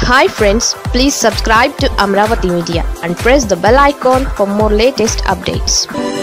hi friends please subscribe to Amaravati Media and press the bell icon for more latest updates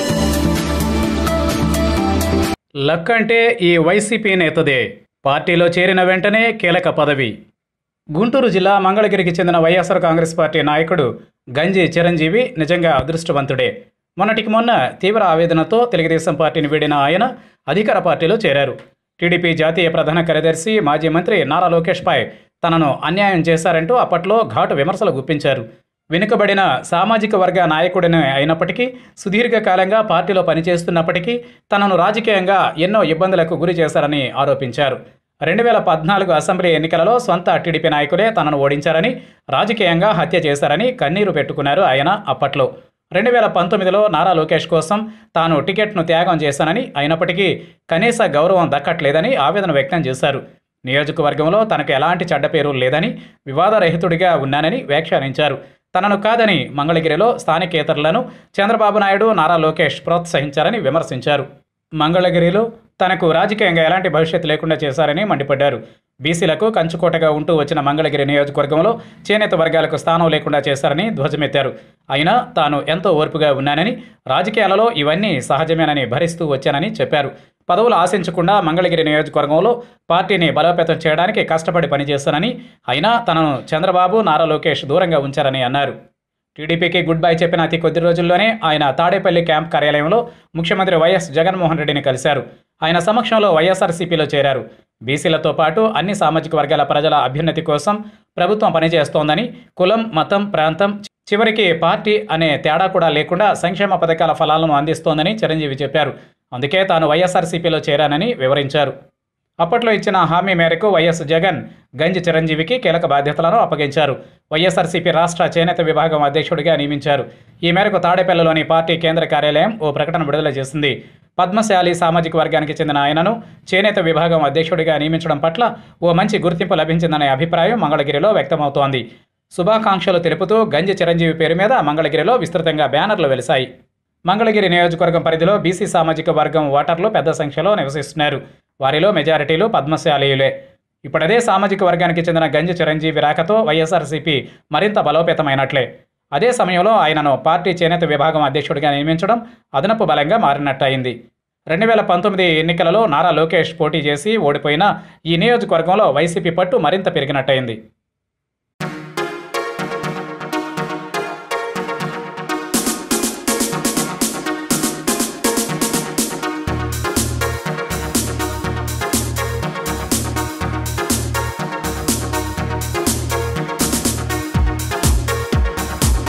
లక్ అంటే ఈ YCP నేతదే పార్టీలో చేరిన వెంటనే కీలక పదవి గుంటూరు జిల్లా మంగళగిరికి చెందిన వైఎస్ఆర్ కాంగ్రెస్ పార్టీ నాయకుడు గంజి చిరంజీవి నిజంగా అదృష్టవంతుడే మొన్నటికి మొన్న తీవ్ర ఆవేదనతో తెలుగుదేశం పార్టీని వీడిన ఆయన అధికార పార్టీలో చేరారు టీడీపీ జాతీయ ప్రధాన కార్యదర్శి మాజీ మంత్రి నారా లోకేష్పై తనను అన్యాయం చేశారంటూ అప్పట్లో ఘాటు విమర్శలు గుప్పించారు వెనుకబడిన సామాజిక వర్గ నాయకుడిని అయినప్పటికీ సుదీర్ఘకాలంగా పార్టీలో పనిచేస్తున్నప్పటికీ తనను రాజకీయంగా ఎన్నో ఇబ్బందులకు గురి చేశారని ఆరోపించారు రెండు వేల పద్నాలుగు అసెంబ్లీ ఎన్నికలలో సొంత టీడీపీ నాయకులే తనను ఓడించారని రాజకీయంగా హత్య చేశారని కన్నీరు పెట్టుకున్నారు ఆయన అప్పట్లో రెండు వేల పంతొమ్మిదిలో నారా లోకేష్ కోసం తాను టికెట్ను త్యాగం చేశానని అయినప్పటికీ కనీస గౌరవం దక్కట్లేదని ఆవేదన వ్యక్తం చేశారు నియోజకవర్గంలో తనకు ఎలాంటి చెడ్డ పేరు లేదని వివాదరహితుడిగా ఉన్నానని వ్యాఖ్యానించారు తనను కాదని మంగళగిరిలో స్థానికేతరులను చంద్రబాబు నాయుడు నారా లోకేష్ ప్రోత్సహించారని విమర్శించారు మంగళగిరిలో తనకు రాజకీయంగా ఎలాంటి భవిష్యత్తు లేకుండా చేశారని మండిపడ్డారు బీసీలకు కంచుకోటగా ఉంటూ వచ్చిన మంగళగిరి నియోజకవర్గంలో చేనేత వర్గాలకు స్థానం లేకుండా చేశారని ధ్వజమెత్తారు అయినా తాను ఎంతో ఓర్పుగా ఉన్నానని రాజకీయాలలో ఇవన్నీ సహజమేనని భరిస్తూ వచ్చానని చెప్పారు పదవులు ఆశించకుండా మంగళగిరి నియోజకవర్గంలో పార్టీని బలోపేతం చేయడానికి కష్టపడి పనిచేస్తానని అయినా తనను చంద్రబాబు నారా లోకేష్ దూరంగా ఉంచారని అన్నారు టీడీపీకి గుడ్ బై చెప్పిన అతి కొద్ది రోజుల్లోనే ఆయన తాడేపల్లి క్యాంప్ కార్యాలయంలో ముఖ్యమంత్రి వైఎస్ జగన్మోహన్ రెడ్డిని కలిశారు ఆయన సమక్షంలో వైఎస్ఆర్సీపీలో చేరారు బీసీలతో పాటు అన్ని సామాజిక వర్గాల ప్రజల అభ్యున్నతి కోసం ప్రభుత్వం పనిచేస్తోందని కులం మతం ప్రాంతం చివరికి పార్టీ అనే తేడా కూడా లేకుండా సంక్షేమ పథకాల ఫలాలను అందిస్తోందని చిరంజీవి చెప్పారు అందుకే తాను వైఎస్ఆర్సీపీలో చేరానని వివరించారు అప్పట్లో ఇచ్చిన హామీ మేరకు వైఎస్ జగన్ గంజి చిరంజీవికి కీలక బాధ్యతలను అప్పగించారు వైఎస్ఆర్సీపీ రాష్ట్ర చేనేత విభాగం అధ్యక్షుడిగా నియమించారు ఈ మేరకు తాడేపల్లిలోని పార్టీ కేంద్ర కార్యాలయం ఓ ప్రకటన విడుదల చేసింది పద్మశాలి సామాజిక వర్గానికి చెందిన ఆయనను చేనేత విభాగం అధ్యక్షుడిగా నియమించడం పట్ల ఓ మంచి గుర్తింపు లభించిందనే అభిప్రాయం మంగళగిరిలో వ్యక్తమవుతోంది శుభాకాంక్షలు తెలుపుతూ గంజి చిరంజీవి పేరు మీద మంగళగిరిలో విస్తృతంగా బ్యానర్లు వెలిశాయి మంగళగిరి నియోజకవర్గం పరిధిలో బీసీ సామాజిక వర్గం ఓటర్లు పెద్ద సంఖ్యలో నివసిస్తున్నారు వారిలో మెజారిటీలు పద్మశాలీయులే ఇప్పుడదే సామాజిక వర్గానికి చెందిన గంజి చిరంజీవి రాకతో వైఎస్ఆర్సీపీ మరింత బలోపేతమైనట్లే అదే సమయంలో ఆయనను పార్టీ చేనేత విభాగం అధ్యక్షుడిగా నియమించడం అదనపు బలంగా మారినట్టయింది రెండు వేల పంతొమ్మిది ఎన్నికలలో నారా లోకేష్ పోటీ చేసి ఓడిపోయిన ఈ నియోజకవర్గంలో వైసీపీ పట్టు మరింత పెరిగినట్టయింది